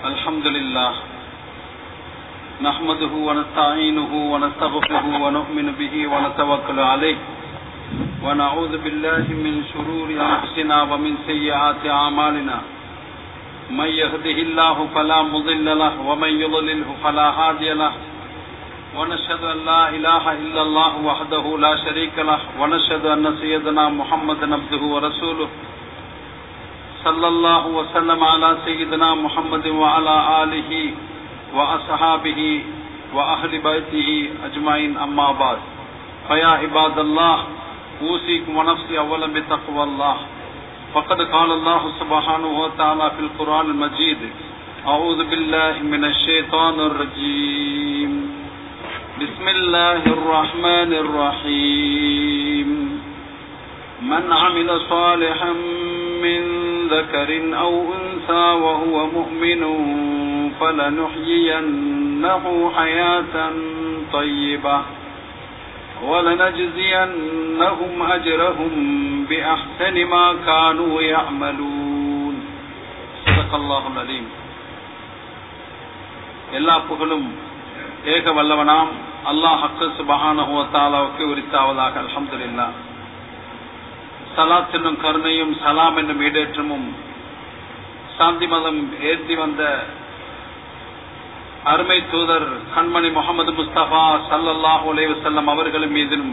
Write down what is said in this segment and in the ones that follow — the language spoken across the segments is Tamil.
الحمد لله نحمده ونستعينه ونستغفره ونؤمن به ونتوكل عليه ونعوذ بالله من شرور أنفسنا ومن سيئات أعمالنا من يهده الله فلا مضل له ومن يضلله فلا هادي له ونشهد أن لا إله إلا الله وحده لا شريك له ونشهد أن سيدنا محمدا عبده ورسوله صلى الله وسلم على سيدنا محمد وعلى آله وأصحابه وأهل بيته أجمعين أما بعد فيا عباد الله أوصيكم ونفسي أولا بتقوى الله فقد قال الله سبحانه وتعالى في القرآن المجيد أعوذ بالله من الشيطان الرجيم بسم الله الرحمن الرحيم من عمل صالحا من ذكر أو أنثى وهو مؤمن فلنحيينه حياة طيبة ولنجزينهم أجرهم بأحسن ما كانوا يعملون صدق الله العليم எல்லா புகழும் ஏக வல்லவனாம் அல்லாஹ் ஹக்கு சுபஹானஹு தாலாவுக்கு உரித்தாவதாக அல்ஹம்துலில்லாஹ் சலாத் என்னும் கருணையும் சலாம் என்னும் ஈடேற்றமும் சாந்தி மதம் ஏற்றி வந்த அருமை தூதர் கண்மணி முகமது முஸ்தபா சல்லல்லாஹு அலைவசல்லம் அவர்கள் மீதிலும்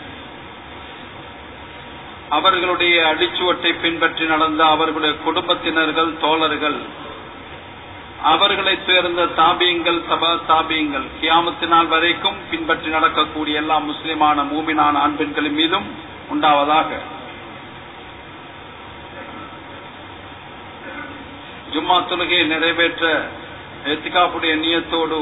அவர்களுடைய அடிச்சுவட்டை பின்பற்றி நடந்த அவர்களுடைய குடும்பத்தினர்கள் தோழர்கள் அவர்களை சேர்ந்த தாபியங்கள் சபா தாபியங்கள் கியாமத்தினால் வரைக்கும் பின்பற்றி நடக்கக்கூடிய எல்லா முஸ்லிமான மூமினான ஆண் பெண்களின் மீதும் உண்டாவதாக ஜும்மா தொழுகையை நிறைவேற்ற எத்திகாப்புடைய நியத்தோடு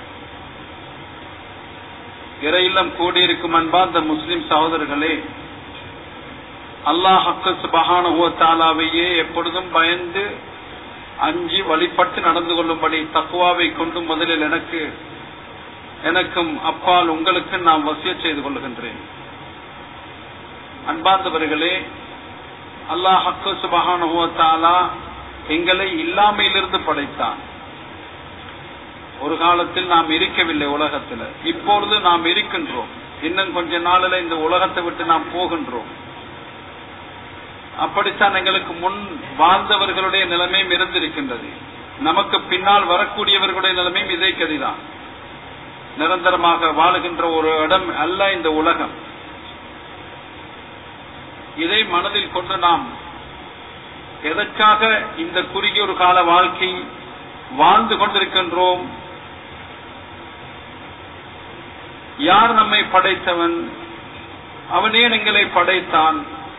இறையில்லம் கூடியிருக்கும் அன்பார்ந்த முஸ்லிம் சகோதரர்களே அல்லாஹ் சுபஹானுவத்தாலாவையே எப்பொழுதும் பயந்து அஞ்சி வழிபட்டு நடந்து கொள்ளும்படி தக்குவாவை கொண்டு முதலில் எனக்கு எனக்கும் அப்பால் உங்களுக்கு நான் வசிய செய்து கொள்கின்றேன் அன்பார்ந்தவர்களே அல்லாஹ் ஹக்கு சுபஹானுவத்தாலா எங்களை இல்லாமையிலிருந்து படைத்தான் ஒரு காலத்தில் நாம் இருக்கவில்லை உலகத்தில் இப்பொழுது நாம் இருக்கின்றோம் இன்னும் கொஞ்ச நாளில் இந்த உலகத்தை விட்டு நாம் போகின்றோம் அப்படித்தான் எங்களுக்கு முன் வாழ்ந்தவர்களுடைய நிலைமையும் இருந்திருக்கின்றது நமக்கு பின்னால் வரக்கூடியவர்களுடைய நிலைமையும் இதே கதிதான் நிரந்தரமாக வாழுகின்ற ஒரு இடம் அல்ல இந்த உலகம் இதை மனதில் கொண்டு நாம் எதற்காக இந்த குறுகிய ஒரு கால வாழ்க்கை வாழ்ந்து கொண்டிருக்கின்றோம் யார் நம்மை படைத்தவன் அவனே எங்களை படைத்தான்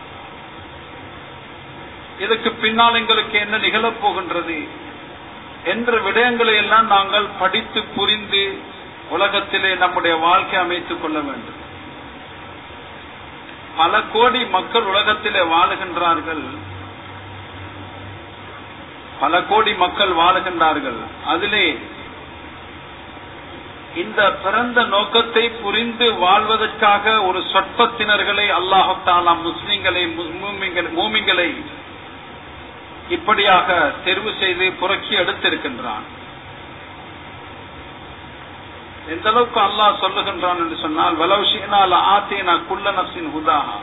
இதற்கு பின்னால் எங்களுக்கு என்ன நிகழப் போகின்றது என்ற விடயங்களை எல்லாம் நாங்கள் படித்து புரிந்து உலகத்திலே நம்முடைய வாழ்க்கை அமைத்துக் கொள்ள வேண்டும் பல கோடி மக்கள் உலகத்திலே வாழுகின்றார்கள் பல கோடி மக்கள் வாழுகின்றார்கள் அதிலே இந்த பிறந்த நோக்கத்தை புரிந்து வாழ்வதற்காக ஒரு சொற்பத்தினர்களை அல்லாஹாலா முஸ்லிம்களை மூமிங்களை இப்படியாக தெரிவு செய்து புரட்சி எடுத்திருக்கின்றான் எந்த அளவுக்கு அல்லாஹ் சொல்லுகின்றான் என்று சொன்னால் வலவுஷினால் ஆத்தேனா குள்ள நப்சின் ஹுதாஹா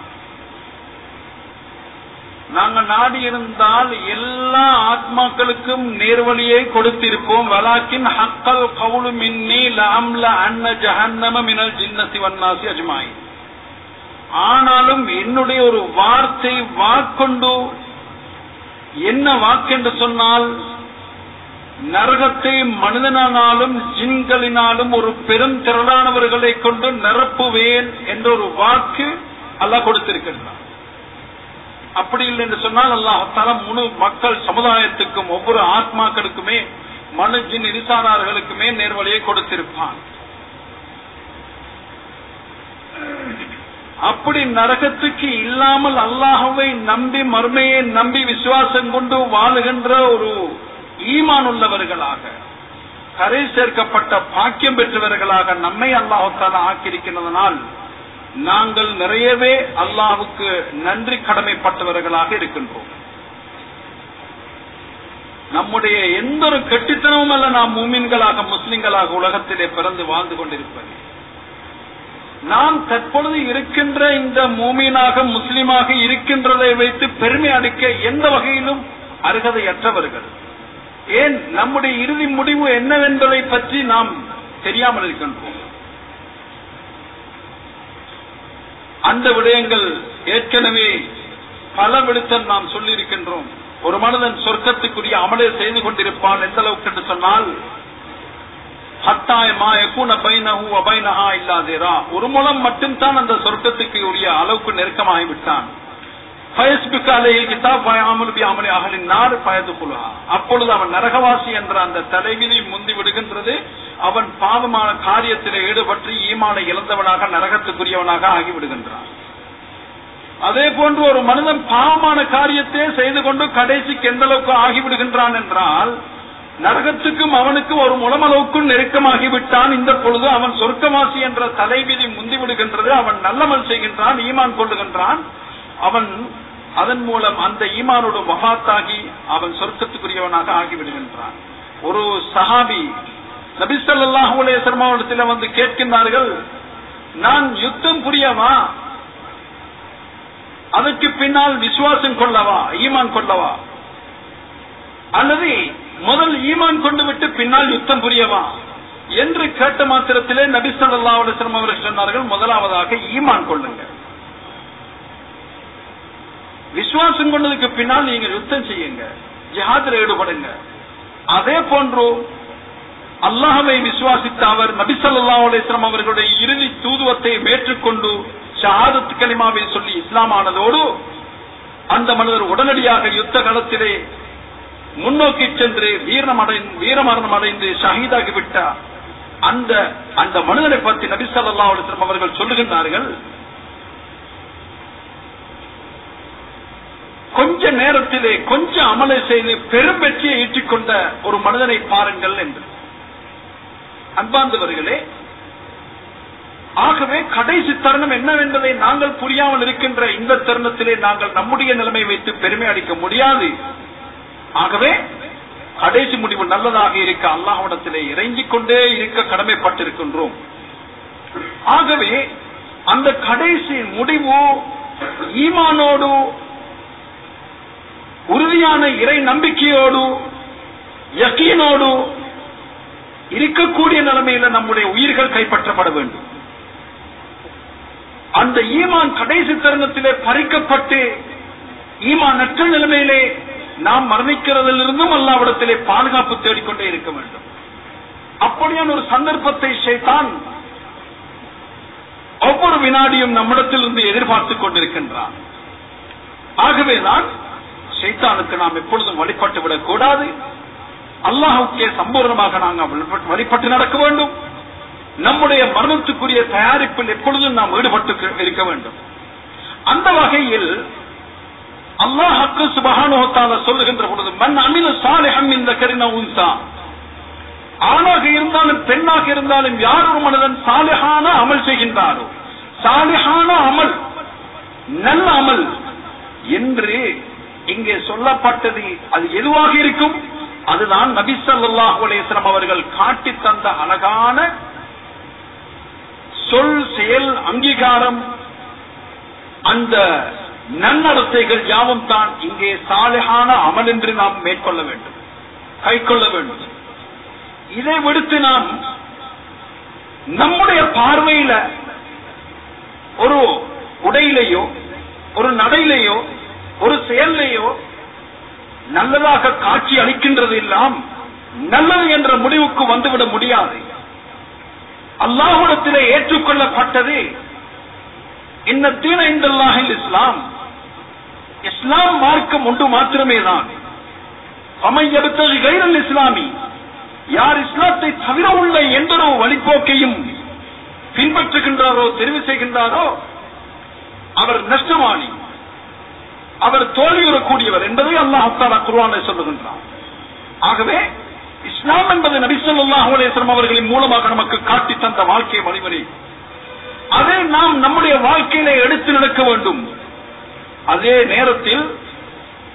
நாங்கள் நாடி இருந்தால் எல்லா ஆத்மாக்களுக்கும் நேர்வழியை கொடுத்திருப்போம் வலாக்கின் ஹக்கல் கவுளு மின்னி லாம்ல அன்ன ஜஹன்னம மினல் ஜின்னசி வன்னாசி அஜ்மாய் ஆனாலும் என்னுடைய ஒரு வார்த்தை வாக்கொண்டு என்ன வாக்கென்று சொன்னால் நரகத்தை மனிதனானாலும் ஜின்களினாலும் ஒரு பெரும் திரளானவர்களை கொண்டு நிரப்புவேன் என்ற ஒரு வாக்கு அல்லாஹ் கொடுத்திருக்கின்றான் அப்படி இல்லை என்று சொன்னால் அல்லாஹால முழு மக்கள் சமுதாயத்துக்கும் ஒவ்வொரு ஆத்மாக்களுக்குமே மனு ஜின் இரிசானார்களுக்குமே நேர்வழியை கொடுத்திருப்பான் அப்படி நரகத்துக்கு இல்லாமல் அல்லாஹவை நம்பி மர்மையை நம்பி விசுவாசம் கொண்டு வாழுகின்ற ஒரு ஈமான் உள்ளவர்களாக கரை சேர்க்கப்பட்ட பாக்கியம் பெற்றவர்களாக நம்மை அல்லாஹால ஆக்கியிருக்கிறதுனால் நாங்கள் நிறையவே அல்லாஹுக்கு நன்றி கடமைப்பட்டவர்களாக இருக்கின்றோம் நம்முடைய எந்த ஒரு கெட்டித்தனமும் அல்ல நாம் மூமின்களாக முஸ்லிம்களாக உலகத்திலே பிறந்து வாழ்ந்து கொண்டிருப்பது நாம் தற்பொழுது இருக்கின்ற இந்த மூமீனாக முஸ்லிமாக இருக்கின்றதை வைத்து பெருமை அடிக்க எந்த வகையிலும் அருகதையற்றவர்கள் ஏன் நம்முடைய இறுதி முடிவு என்னவென்பதை பற்றி நாம் தெரியாமல் இருக்கின்றோம் அந்த விடயங்கள் ஏற்கனவே பல விடுத்தல் நாம் சொல்லி இருக்கின்றோம் ஒரு மனிதன் சொர்க்கத்துக்குரிய அமலை செய்து கொண்டிருப்பான் எந்த அளவுக்கு என்று சொன்னால் ஹத்தாயமா எக்கூன பைனஹு அபைனஹா இல்லாதேரா ஒரு மூலம் மட்டும்தான் அந்த சொர்க்கத்துக்கு உரிய அளவுக்கு நெருக்கமாகிவிட்டான் அப்பொழுது அவன் நரகவாசி என்ற அந்த தலைவிதி முந்தி விடுகின்றது அவன் பாவமான காரியத்தில் ஈடுபட்டு ஈமானை இழந்தவனாக நரகத்துக்குரியவனாக ஆகிவிடுகின்றான் அதே போன்று ஒரு மனிதன் பாவமான காரியத்தை செய்து கொண்டு கடைசிக்கு எந்த அளவுக்கு ஆகிவிடுகின்றான் என்றால் நரகத்துக்கும் அவனுக்கும் ஒரு முளமளவுக்கும் நெருக்கமாகிவிட்டான் இந்த பொழுது அவன் சொர்க்கவாசி என்ற தலைவிதி முந்திவிடுகின்றது அவன் நல்லமல் செய்கின்றான் ஈமான் கொள்ளுகின்றான் அவன் அதன் மூலம் அந்த ஈமானோடு மகாத்தாகி அவன் சொர்க்கத்துக்குரியவனாக ஆகிவிடுகின்றான் ஒரு சஹாபி நபிசல்லாஹு அலேசர்மாவிடத்தில் வந்து கேட்கின்றார்கள் நான் யுத்தம் புரியவா அதற்கு பின்னால் விசுவாசம் கொள்ளவா ஈமான் கொள்ளவா அல்லது முதல் ஈமான் கொண்டு விட்டு பின்னால் யுத்தம் புரியவா என்று கேட்ட மாத்திரத்திலே நபி சொல்லா அலுவலம் அவர்கள் சொன்னார்கள் முதலாவதாக ஈமான் கொள்ளுங்க விசுவாசம் கொண்டதுக்கு பின்னால் நீங்க யுத்தம் செய்யுங்க ஜிஹாதில் ஈடுபடுங்க அதே போன்று அல்லாஹவை விசுவாசித்த அவர் நபி சொல்லா அலுவலம் அவர்களுடைய இறுதி தூதுவத்தை ஏற்றுக்கொண்டு ஷஹாதத் கலிமாவை சொல்லி இஸ்லாமானதோடு அந்த மனிதர் உடனடியாக யுத்த களத்திலே முன்னோக்கி சென்று வீரமடை வீரமரணம் அடைந்து ஷஹீதாகி விட்டார் அந்த அந்த மனிதனை பற்றி நபி சொல்லா அலுவலம் அவர்கள் சொல்லுகின்றார்கள் கொஞ்ச நேரத்திலே கொஞ்சம் அமலை செய்து பெரும் வெற்றியை ஈட்டிக்கொண்ட ஒரு மனிதனை பாருங்கள் என்று அன்பார்ந்தவர்களே ஆகவே கடைசி தருணம் என்னவென்பதை நாங்கள் புரியாமல் இருக்கின்ற இந்த தருணத்திலே நாங்கள் நம்முடைய நிலைமை வைத்து பெருமை அடிக்க முடியாது ஆகவே கடைசி முடிவு நல்லதாக இருக்க அல்லாஹ்விடத்திலே இறங்கிக் கொண்டே இருக்க கடமைப்பட்டிருக்கின்றோம் ஆகவே அந்த கடைசி முடிவு ஈமானோடு உறுதியான இறை நம்பிக்கையோடு யக்கீனோடு இருக்கக்கூடிய நிலைமையில நம்முடைய உயிர்கள் கைப்பற்றப்பட வேண்டும் அந்த ஈமான் கடைசி தருணத்திலே பறிக்கப்பட்டு ஈமான் நற்ற நிலைமையிலே நாம் மரணிக்கிறதிலிருந்தும் அல்லாவிடத்திலே பாதுகாப்பு தேடிக்கொண்டே இருக்க வேண்டும் அப்படியான ஒரு சந்தர்ப்பத்தை ஷைத்தான் ஒவ்வொரு வினாடியும் நம்மிடத்திலிருந்து எதிர்பார்த்துக் கொண்டிருக்கின்றான் ஆகவேதான் ஷைத்தானுக்கு நாம் எப்பொழுதும் வழிபட்டு விடக் கூடாது அல்லாஹுக்கே சம்பூர்ணமாக நாங்கள் வழிபட்டு நடக்க வேண்டும் நம்முடைய மரணத்துக்குரிய தயாரிப்பில் எப்பொழுதும் நாம் ஈடுபட்டு இருக்க வேண்டும் அந்த வகையில் அல்லாஹக்கு சுபகானுகத்தால சொல்லுகின்ற பொழுது மண் அமில சாலிஹம் இந்த கரின உன்சா ஆணாக இருந்தாலும் பெண்ணாக இருந்தாலும் யார் ஒரு மனிதன் சாலிஹான அமல் செய்கின்றாரோ சாலிஹான அமல் நல்ல அமல் என்று இங்கே சொல்லப்பட்டது அது எதுவாக இருக்கும் அதுதான் நபி ஸல்லல்லாஹு அலைஹி வஸல்லம் அவர்கள் காட்டி தந்த அழகான சொல் செயல் அங்கீகாரம் அந்த நன்னடத்தைகள் யாவும் தான் இங்கே சாலிஹான அமல் என்று நாம் மேற்கொள்ள வேண்டும் கைக்கொள்ள வேண்டும் இதை விடுத்து நாம் நம்முடைய பார்வையில ஒரு உடையிலேயோ ஒரு நடையிலேயோ ஒரு செயல்லையோ நல்லதாக காட்சி அளிக்கின்றது எல்லாம் நல்லது என்ற முடிவுக்கு வந்துவிட முடியாது அல்லாஹுடத்திலே ஏற்றுக்கொள்ளப்பட்டது இந்த தீன இந்தல்லாஹில் இஸ்லாம் இஸ்லாம் மார்க்கம் ஒன்று மாத்திரமே தான் அமையறுத்தது கைரல் இஸ்லாமி யார் இஸ்லாத்தை தவிர உள்ள எந்த ஒரு வழிபோக்கையும் பின்பற்றுகின்றாரோ தெரிவு செய்கின்றாரோ அவர் நஷ்டமானி அவர் தோல்வியுறக்கூடியவர் என்பதை அல்லாஹாலா குர்வானை சொல்லுகின்றார் ஆகவே இஸ்லாம் என்பது நபிசல்லாஹு அலேஸ்வரம் அவர்களின் மூலமாக நமக்கு காட்டி தந்த வாழ்க்கை வழிமுறை அதை நாம் நம்முடைய வாழ்க்கையிலே எடுத்து நடக்க வேண்டும் அதே நேரத்தில்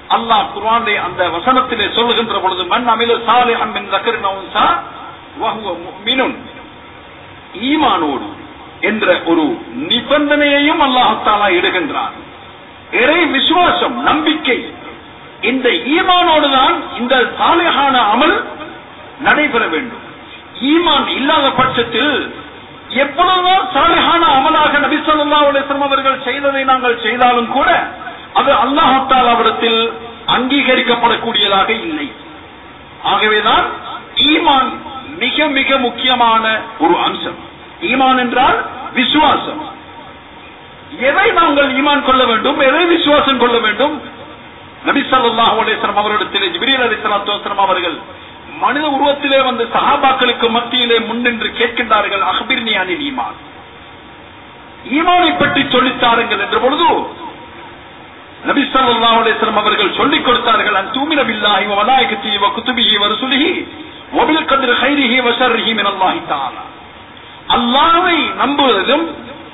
அல்லாஹ் குர்ஆனிலே அந்த வசனத்திலே சொல்லுகின்ற பொழுது மன் அமில சாலிஹன் மின் தக்கரின் உன்சா வஹுவ முஃமினுன் ஈமானோடு என்ற ஒரு நிபந்தனையையும் அல்லாஹாலா இடுகின்றான் இறை விசுவாசம் நம்பிக்கை இந்த ஈமானோடு தான் இந்த சாலிஹான அமல் நடைபெற வேண்டும் ஈமான் இல்லாத பட்சத்தில் எவ்வளவுதான் சாலிஹான அமலாக நபி ஸல்லல்லாஹு அலைஹி வஸல்லம் அவர்கள் செய்ததை நாங்கள் செய்தாலும் கூட அது அல்லாஹால அவரிடத்தில் அங்கீகரிக்கப்படக்கூடியதாக இல்லை ஆகவேதான் ஈமான் மிக மிக முக்கியமான ஒரு அம்சம் ஈமான் என்றால் விசுவாசம் எதை நாங்கள் ஈமான் கொள்ள வேண்டும் எதை விசுவாசம் கொள்ள வேண்டும் நபி ஸல்லல்லாஹு அலைஹி வஸல்லம் அவரிடத்திலே ஜிப்ரீல் அலைஹிஸ்ஸலாத்து வஸல்லம் அவர்கள் மனித உருவத்திலே வந்து சஹாபாக்களுக்கு மத்தியிலே முன்னின்று கேட்கின்றார்கள் அஹ்பிர்னி அனில் ஈமான் ஈமானை பற்றி சொல்லித்தாருங்கள் என்ற பொழுது நபி ஸல்லல்லாஹு அலைஹி வஸல்லம் அவர்கள் சொல்லிக் கொடுத்தார்கள் அன் தூமின பில்லாஹி வ மலாயிகத்திஹி வ குதுபிஹி வ ரசுலிஹி வ பில் கத்ரி கைரிஹி வ ஷர்ரிஹி மின் அல்லாஹி தஆலா அல்லாஹ்வை நம்புவதும்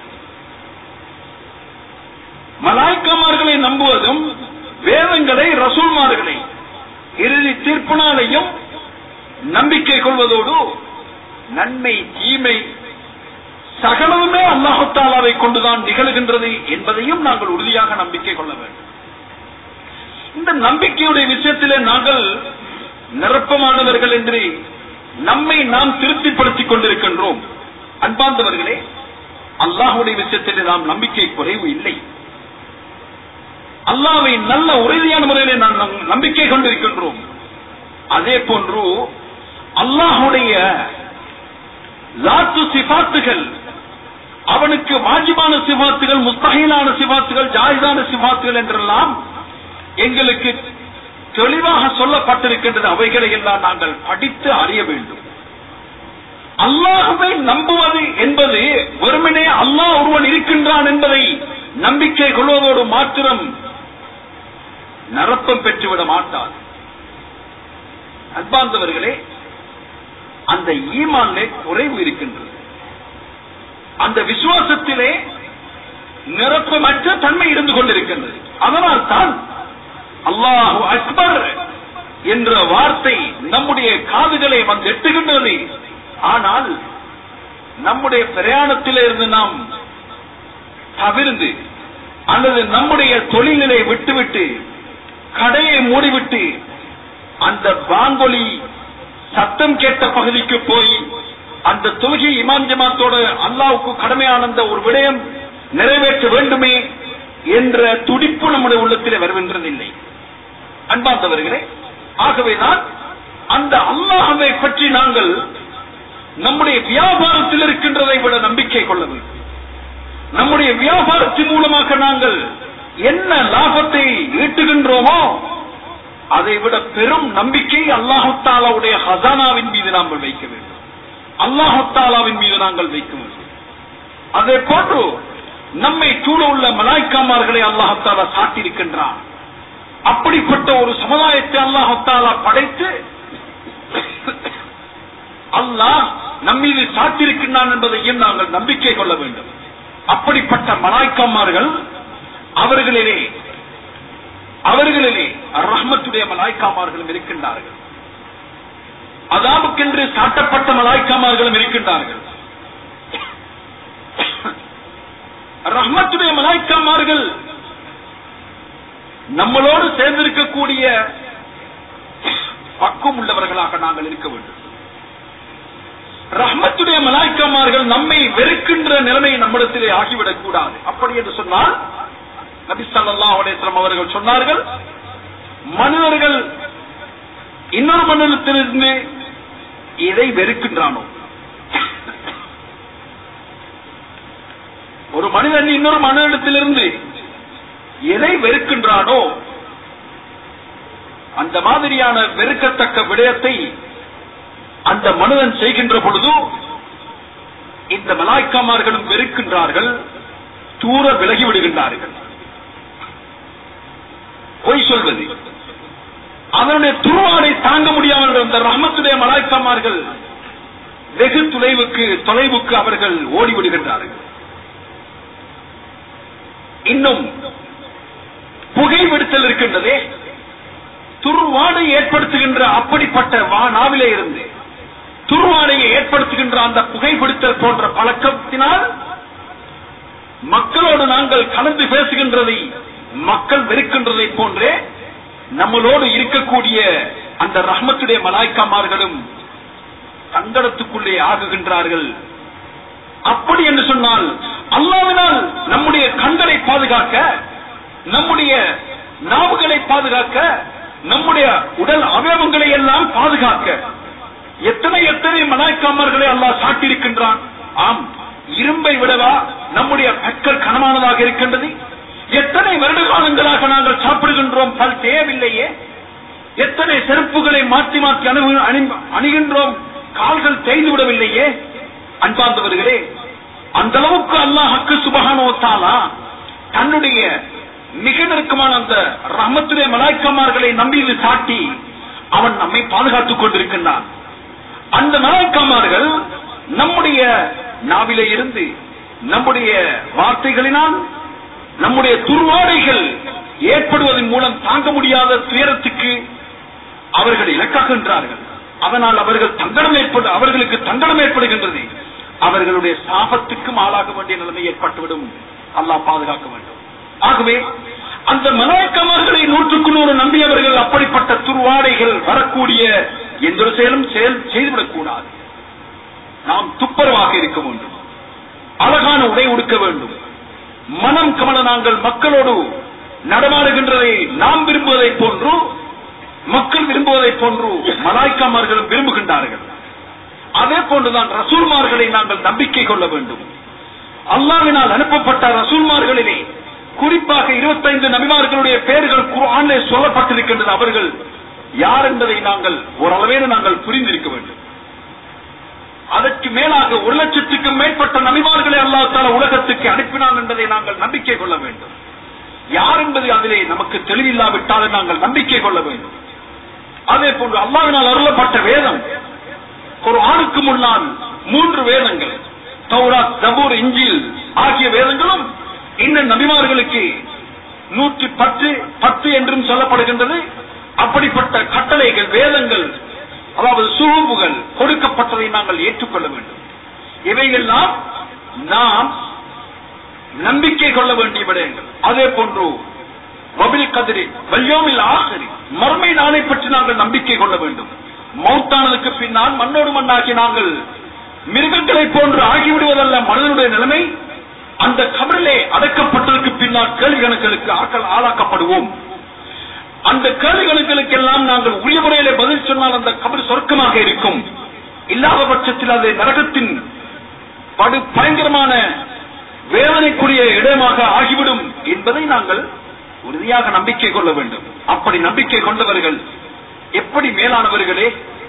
மலாய்க்கமார்களை நம்புவதும் வேதங்களை ரசூல்மார்களை இறுதி தீர்ப்பினாலையும் நம்பிக்கை கொள்வதோடு நன்மை தீமை சகலவுமே அல்லாஹாலாவை கொண்டுதான் நிகழ்கின்றது என்பதையும் நாங்கள் உறுதியாக நம்பிக்கை கொள்ள வேண்டும் இந்த நம்பிக்கையுடைய விஷயத்திலே நாங்கள் நிரப்பமானவர்கள் என்று நம்மை நாம் திருப்திப்படுத்திக் கொண்டிருக்கின்றோம் அன்பார்ந்தவர்களே அல்லாஹுடைய விஷயத்திலே நாம் நம்பிக்கை குறைவு இல்லை அல்லாவை நல்ல உறுதியான முறையிலே நாம் நம்- நம்பிக்கை கொண்டிருக்கின்றோம் அதே போன்று அல்லாஹுடைய லாத்து சிபாத்துகள் அவனுக்கு வாஜிபான சிபாத்துகள் முஸ்தகிலான சிபாத்துகள் ஜாயிதான சிபாத்துகள் என்றெல்லாம் எங்களுக்கு தெளிவாக சொல்லப்பட்டிருக்கின்றது அவைகளை எல்லாம் நாங்கள் படித்து அறிய வேண்டும் அல்லாஹுவை நம்புவது என்பது வெறுமனே அல்லாஹ் ஒருவன் இருக்கின்றான் என்பதை நம்பிக்கை கொள்வதோடு மாத்திரம் நரப்பம் பெற்றுவிட மாட்டார் அன்பார்ந்தவர்களே அந்த ஈமானிலே குறைவு இருக்கின்றது அந்த விசுவாசத்திலே நிரப்பமற்ற தன்மை இருந்து கொண்டிருக்கின்றது அதனால் தான் அல்லாஹு அக்பர் என்ற வார்த்தை நம்முடைய காதுகளை வந்து எட்டுகின்றது ஆனால் நம்முடைய பிரயாணத்திலே இருந்து நாம் தவிர்ந்து அல்லது நம்முடைய தொழிலை விட்டுவிட்டு கடையை மூடிவிட்டு அந்த வாங்கொலி சத்தம் கேட்ட பகுதிக்கு போய் அந்த தொழுகை இமாம் ஜமாத்தோட அல்லாவுக்கு கடமையான அந்த ஒரு விடயம் நிறைவேற்ற வேண்டுமே என்ற துடிப்பு நம்முடைய உள்ளத்திலே வருகின்றதில்லை அன்பார்ந்தவர்களே ஆகவேதான் அந்த அல்லாஹவை பற்றி நாங்கள் நம்முடைய வியாபாரத்தில் இருக்கின்றதை விட நம்பிக்கை கொள்ள வேண்டும் நம்முடைய வியாபாரத்தின் மூலமாக நாங்கள் என்ன லாபத்தை ஈட்டுகின்றோமோ அதை விட பெரும் நம்பிக்கை அல்லாஹாலாவுடைய ஹசானாவின் மீது நாங்கள் வைக்க வேண்டும் அல்லாஹாலாவின் மீது நாங்கள் வைக்க வேண்டும் அதே போன்று நம்மை சூழ உள்ள மலாய்க்காமார்களை அல்லாஹாலா சாட்டியிருக்கின்றான் அப்படிப்பட்ட ஒரு சமுதாயத்தை அல்லாஹாலா படைத்து அல்லாஹ் நம்மீது சாட்டியிருக்கின்றான் என்பதையும் நாங்கள் நம்பிக்கை கொள்ள வேண்டும் அப்படிப்பட்ட மலாய்க்காமார்கள் அவர்களிலே அவர்களிலே ரஹ்மத்துடைய மலாய்க்காமார்களும் இருக்கின்றார்கள் அதாவுக்கென்று சாட்டப்பட்ட மலாய்க்காமார்களும் இருக்கின்றார்கள் ரஹ்மத்துடைய மலாய்க்காமார்கள் நம்மளோடு சேர்ந்திருக்கக்கூடிய பக்குவம் உள்ளவர்களாக நாங்கள் இருக்க வேண்டும் ரஹ்மத்துடைய மலாய்க்கமார்கள் நம்மை வெறுக்கின்ற நிலைமை நம்மிடத்திலே ஆகிவிடக் கூடாது அப்படி என்று சொன்னால் நபி ஸல்லல்லாஹு அலைஹி வஸல்லம் அவர்கள் சொன்னார்கள் மனிதர்கள் இன்னொரு மனிதத்திலிருந்து எதை வெறுக்கின்றானோ ஒரு மனிதன் இன்னொரு மனிதத்திலிருந்து எதை வெறுக்கின்றானோ அந்த மாதிரியான வெறுக்கத்தக்க விடயத்தை அந்த மனிதன் செய்கின்ற பொழுது இந்த மலாய்க்காமார்களும் வெறுக்கின்றார்கள் தூர விலகி விடுகின்றார்கள் பொய் சொல்வது அவனுடைய துருவாடை தாங்க முடியாமல் அந்த ரஹமத்துடைய மலாய்க்காமார்கள் வெகு தொலைவுக்கு தொலைவுக்கு அவர்கள் ஓடிவிடுகின்றார்கள் இன்னும் புகை விடுத்தல் இருக்கின்றதே துர்வாடை ஏற்படுத்துகின்ற அப்படிப்பட்ட வா நாவிலே இருந்து துர்வாடையை ஏற்படுத்துகின்ற அந்த புகைப்பிடித்தல் போன்ற பழக்கத்தினால் மக்களோடு நாங்கள் கலந்து பேசுகின்றதை மக்கள் வெறுக்கின்றதை போன்றே நம்மளோடு இருக்கக்கூடிய அந்த ரஹ்மத்துடைய மலாய்க்காமார்களும் சங்கடத்துக்குள்ளே ஆகுகின்றார்கள் அப்படி என்று சொன்னால் அல்லாவினால் நம்முடைய கண்களை பாதுகாக்க நம்முடைய நாவுகளை பாதுகாக்க நம்முடைய உடல் அவயவங்களை எல்லாம் பாதுகாக்க எத்தனை எத்தனை மலாய்க்காமர்களை அல்லாஹ் சாட்டியிருக்கின்றான் ஆம் இரும்பை விடவா நம்முடைய பற்கள் கனமானதாக இருக்கின்றது எத்தனை வருட காலங்களாக நாங்கள் சாப்பிடுகின்றோம் பல் தேவையில்லையே எத்தனை செருப்புகளை மாற்றி மாற்றி அணு- அணி- அணிகின்றோம் கால்கள் தேய்ந்து விடவில்லையே அன்பார்ந்தவர்களே அந்த அளவுக்கு அல்லாஹ் ஹக்கு சுபகானோத்தாலா தன்னுடைய மிக நெருக்கமான அந்த ரஹமத்துடைய மலாய்க்கமார்களை நம்பி இது சாட்டி அவன் நம்மை பாதுகாத்துக் கொண்டிருக்கின்றான் அந்த மலாய்க்கமார்கள் நம்முடைய நாவிலே இருந்து நம்முடைய வார்த்தைகளினால் நம்முடைய துர்வாடைகள் ஏற்படுவதன் மூலம் தாங்க முடியாத துயரத்துக்கு அவர்கள் இலக்காகின்றார்கள் அதனால் அவர்கள் தங்கடம் ஏற்படு அவர்களுக்கு தங்கடம் ஏற்படுகின்றது அவர்களுடைய சாபத்துக்கும் ஆளாக வேண்டிய நிலைமை ஏற்பட்டுவிடும் அல்லாஹ் பாதுகாக்க வேண்டும் ஆகவே அந்த மலாய்க்கமர்களை நூற்றுக்கு நூறு நம்பியவர்கள் அப்படிப்பட்ட துர்வாடைகள் வரக்கூடிய எந்த ஒரு செயலும் செயல் செய்துவிடக் கூடாது நாம் துப்பரவாக இருக்க வேண்டும் அழகான உடை உடுக்க வேண்டும் மனம் கமல நாங்கள் மக்களோடு நடமாடுகின்றதை நாம் விரும்புவதைப் போன்று மக்கள் விரும்புவதைப் போன்று மலாய்க்காமர்களும் விரும்புகின்றார்கள் அதே போன்றுதான் ரசூல்மார்களை நாங்கள் நம்பிக்கை கொள்ள வேண்டும் அல்லாவினால் அனுப்பப்பட்ட ரசூல்மார்களிலே குறிப்பாக 25 நபிமார்களுடைய பெயர்கள் குர்ஆனிலே சொல்லப்பட்டிருக்கின்றது அவர்கள் யார் என்பதை நாங்கள் ஓரளவேனு நாங்கள் புரிந்திருக்க வேண்டும் அதற்கு மேலாக ஒரு லட்சத்துக்கும் மேற்பட்ட நபிமார்களை அல்லாஹ் தால உலகத்துக்கு அனுப்பினான் என்பதை நாங்கள் நம்பிக்கை கொள்ள வேண்டும் யார் என்பது அதிலே நமக்கு தெளிவில்லாவிட்டால் நாங்கள் நம்பிக்கை கொள்ள வேண்டும் அதே போன்று அல்லாவினால் அருளப்பட்ட வேதம் ஒரு ஆணுக்கு முன்னால் மூன்று வேதங்கள் தௌராத் ஜபூர் இஞ்சில் ஆகிய வேதங்களும் இந்த நபிமார்களுக்கு நூற்றி பத்து பத்து என்றும் சொல்லப்படுகின்றது அப்படிப்பட்ட கட்டளைகள் வேதங்கள் அதாவது சுழுவுகள் கொடுக்கப்பட்டதை நாங்கள் ஏற்றுக்கொள்ள வேண்டும் இவையெல்லாம் நாம் நம்பிக்கை கொள்ள வேண்டிய விடயங்கள் அதே போன்று வபில் கதிரி வல்யோமில் ஆசரி மறுமை நாளை பற்றி நாங்கள் நம்பிக்கை கொள்ள வேண்டும் மௌத்தானதுக்கு பின்னால் மண்ணோடு மண்ணாகி நாங்கள் மிருகங்களை போன்று ஆகிவிடுவதல்ல மனிதனுடைய நிலைமை அந்த கபரிலே அடக்கப்பட்டதற்கு பின்னால் கேள்வி கணக்குகளுக்கு ஆக்கள் ஆளாக்கப்படுவோம் அந்த கேள்வி கணக்குகளுக்கெல்லாம் நாங்கள் உரிய முறையிலே பதில் சொன்னால் அந்த கபர் சொர்க்கமாக இருக்கும் இல்லாத பட்சத்தில் அது நரகத்தின் படு பயங்கரமான வேதனைக்குரிய இடமாக ஆகிவிடும் என்பதை நாங்கள் உறுதியாக நம்பிக்கை கொள்ள வேண்டும் அப்படி நம்பிக்கை கொண்டவர்கள் எப்படி மேலானவர்களே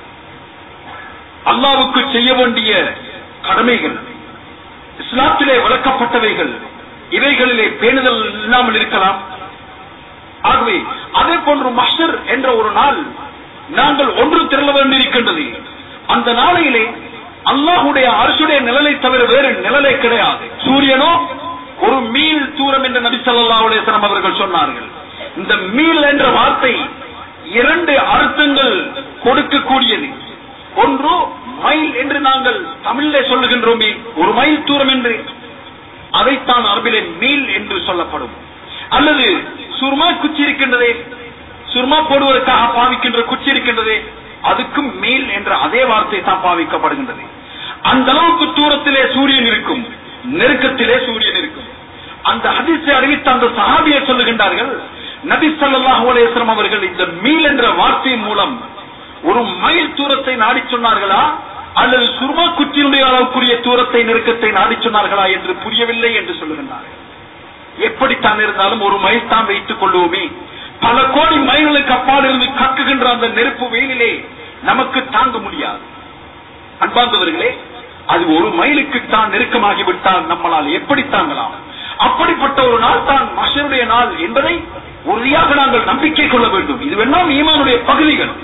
அல்லாவுக்கு செய்ய வேண்டிய கடமைகள் இஸ்லாத்திலே விளக்கப்பட்டவைகள் இவைகளிலே பேணுதல் இல்லாமல் இருக்கலாம் ஆகவே அதே போன்று மஷர் என்ற ஒரு நாள் நாங்கள் ஒன்று திரள வேண்டியிருக்கின்றது அந்த நாளையிலே அல்லாஹுடைய அரசுடைய நிழலை தவிர வேறு நிழலே கிடையாது சூரியனோ ஒரு மீல் தூரம் என்று நபி ஸல்லல்லாஹு அலைஹி வஸல்லம் அவர்கள் சொன்னார்கள் இந்த மீல் என்ற வார்த்தை இரண்டு அர்த்தங்கள் கொடுக்கக்கூடியது ஒன்று மைல் என்று நாங்கள் தமிழிலே சொல்லுகின்றோமே ஒரு மைல் தூரம் என்று அதைத்தான் அரபிலே மீல் என்று சொல்லப்படும் அல்லது சுர்மா குச்சி இருக்கின்றதே சுர்மா போடுவதற்காக பாவிக்கின்ற குச்சி இருக்கின்றதே அதுக்கும் மீல் என்ற அதே வார்த்தை தான் பாவிக்கப்படுகின்றது அந்த அளவுக்கு தூரத்திலே சூரியன் இருக்கும் நெருக்கத்திலே சூரியன் இருக்கும் அந்த ஹதீஸை அறிவித்த அந்த சஹாபியை சொல்லுகின்றார்கள் நபி ஸல்லல்லாஹு அலைஹி வஸல்லம் அவர்கள் இந்த மீல் என்ற வார்த்தையின் மூலம் ஒரு மைல் தூரத்தை நாடி சொன்னார்களா அல்லது சுர்மா குச்சியினுடைய அளவுக்குரிய தூரத்தை நெருக்கத்தை நாடி சொன்னார்களா என்று புரியவில்லை என்று சொல்லுகின்றார்கள் எப்படித்தான் இருந்தாலும் ஒரு மைல் தான் வைத்துக் கொள்வோமே பல கோடி மைல்களுக்கு அப்பால் இருந்து கக்குகின்ற அந்த நெருப்பு வெயிலிலே நமக்கு தாங்க முடியாது அன்பார்ந்தவர்களே அது ஒரு மைலுக்கு தான் நெருக்கமாகிவிட்டால் நம்மளால் எப்படி தாங்கலாம் அப்படிப்பட்ட ஒரு நாள் தான் மஷருடைய நாள் என்பதை உறுதியாக நாங்கள் நம்பிக்கை கொள்ள வேண்டும் இதுவெல்லாம் ஈமானுடைய பகுதிகள்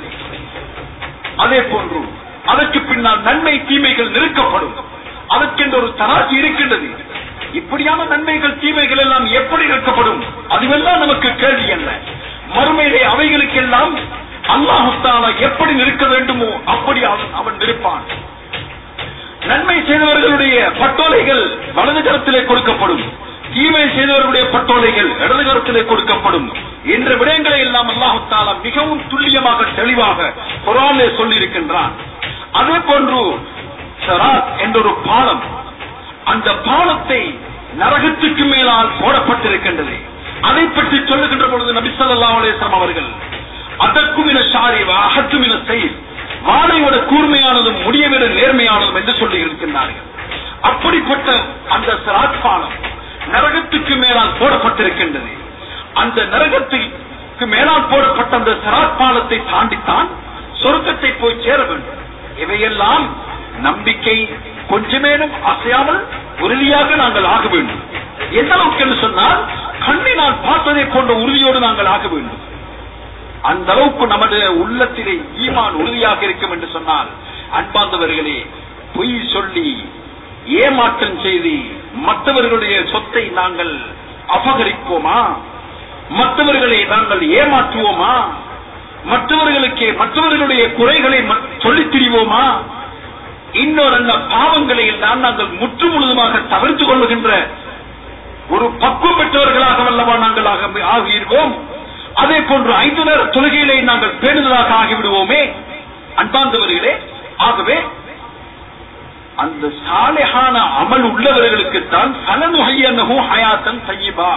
அதே போன்று அதற்கு பின்னால் நன்மை தீமைகள் நெருக்கப்படும் அதற்கென்று ஒரு தராசி இருக்கின்றது இப்படியான நன்மைகள் தீமைகள் எல்லாம் எப்படி நிற்கப்படும் அதுவெல்லாம் நமக்கு கேள்வி அல்ல மறுமையிலே அவைகளுக்கெல்லாம் அல்லாஹுத்தாலா எப்படி நிற்க வேண்டுமோ அப்படி அவன் அவன் நிற்பான் நன்மை செய்தவர்களுடைய பட்டோலைகள் வலது கரத்திலே கொடுக்கப்படும் தீமை செய்தவர்களுடைய பட்டோலைகள் இடது கரத்திலே கொடுக்கப்படும் என்ற விடயங்களை எல்லாம் அல்லாஹுத்தாலா மிகவும் துல்லியமாக தெளிவாக குரானிலே சொல்லியிருக்கின்றான் அதே போன்று சராத் என்ற ஒரு பாலம் அந்த பாலத்தை நரகத்துக்கு மேலால் போடப்பட்டிருக்கின்றது அதை பற்றி சொல்லுகின்ற பொழுது நபி ஸல்லல்லாஹு அலைஹி வஸல்லம் அவர்கள் அதற்கும் இன ஷாரிவ அகத்தும் இன செய் வாழையோட கூர்மையானதும் முடியவிட நேர்மையானதும் என்று சொல்லி இருக்கின்றார்கள் அப்படிப்பட்ட அந்த சிராத் பாலம் நரகத்துக்கு மேலால் போடப்பட்டிருக்கின்றது அந்த நரகத்துக்கு மேலால் போடப்பட்ட அந்த சிராத் பாலத்தை தாண்டித்தான் சொர்க்கத்தை போய் சேர வேண்டும் இவையெல்லாம் நம்பிக்கை கொஞ்சமேனும் அசையாமல் உறுதியாக நாங்கள் ஆக வேண்டும் எந்த அளவுக்கு என்று சொன்னால் கண்ணினால் பார்த்ததை போன்ற உறுதியோடு நாங்கள் ஆக வேண்டும் அந்த அளவுக்கு நமது உள்ளத்திலே ஈமான் உறுதியாக இருக்கும் என்று சொன்னால் அன்பார்ந்தவர்களே பொய் சொல்லி ஏமாற்றம் செய்து மற்றவர்களுடைய சொத்தை நாங்கள் அபகரிப்போமா மற்றவர்களை நாங்கள் ஏமாற்றுவோமா மற்றவர்களுக்கு மற்றவர்களுடைய குறைகளை ம- சொல்லித் திரிவோமா இன்னொரு அந்த பாவங்களை எல்லாம் நாங்கள் முற்று முழுதுமாக தவிர்த்து கொள்ளுகின்ற ஒரு பக்குவம் பெற்றவர்களாக வல்லவா நாங்கள் ஆக- ஆகியிருவோம் அதே போன்று ஐந்து நேர தொழுகையிலே நாங்கள் பேணுதலாக ஆகிவிடுவோமே அன்பார்ந்தவர்களே ஆகவே அந்த சாலையான அமல் உள்ளவர்களுக்குத்தான் சலனுகையனகும் ஹயாத்தன் செய்யபா